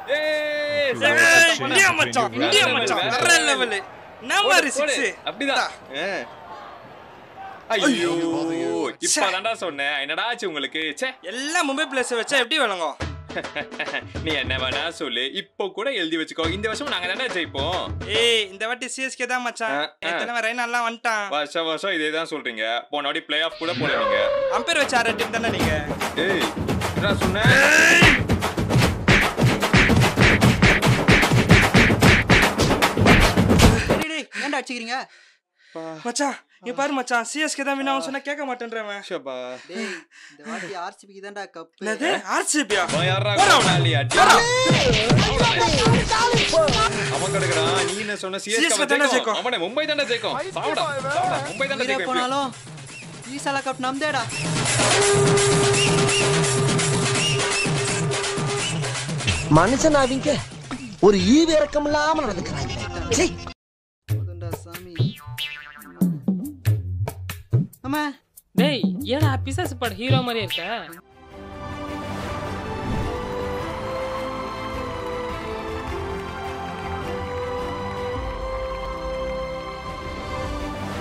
ஏய், ஏய், செம இந்தியா மச்சான் இந்தியா மச்சான் வேற வேற level, லெவல் வேற என்ன மாதிரி போடு, போடு. சிக்ஸ் அப்படிதான் ஆ. ஐயோ இப்பதான்டா சொன்னேன் என்னடா ஆச்சு உங்களுக்கு ச்சே எல்லாம் மும்பை பிளேஸ் வச்சா எப்படி விளங்கும் நீ என்ன வேணா சொல்லு இப்போ கூட எழுதி வச்சுக்கோ இந்த வருஷம் நாங்க தானே ஜெயிப்போம் ஏய் இந்த வாட்டி சிஎஸ்கே தான் மச்சான் ஆ, ஆ. என் தலைவன் ரெய்னாலாம் வந்துட்டான் வருஷம் வருஷம் இதே தான் சொல்றீங்க போன வாட்டி பிளே ஆஃப் கூட போல நீங்க அம்பேர் வச்ச ஆற டீம் தானே நீங்க ஏய் என்ன சொன்னேன் டேய், டேய், ஏன்டா அடிச்சுக்கிறீங்க மச்சான் இங்க பாரு மச்சான் சிஎஸ்கே தான் வினாவும் சொன்னா கேட்க மாட்டேன்றவன் ஷபா டேய் இந்த வாட்டி ஆர்சிபிக்கு தான்டா கப் என்னது ஆர்சிபியா அவன் யாரா போடா கோமாளி அடி அவன் கிடக்குறான் நீ என்ன சொன்ன CSK சிஎஸ்கே தானே தானே ஜெயிக்கும். ஜெயிக்கும் அவனே மும்பை தானே ஜெயிக்கும் சாவடா சாவடா மும்பை தானே உயிரே ஜெயிக்கும் எப்படியும். போனாலும் ஈசாலா கப் நம்தேடா மனுஷனாவீங்க ஒரு ஈவு இறக்கம் இல்லாம நடந்துக்கிறாங்க சீ. போதும்டா சாமி அம்மா டேய் ஏடா பிசாசு பட ஹீரோ மாதிரியே இருக்க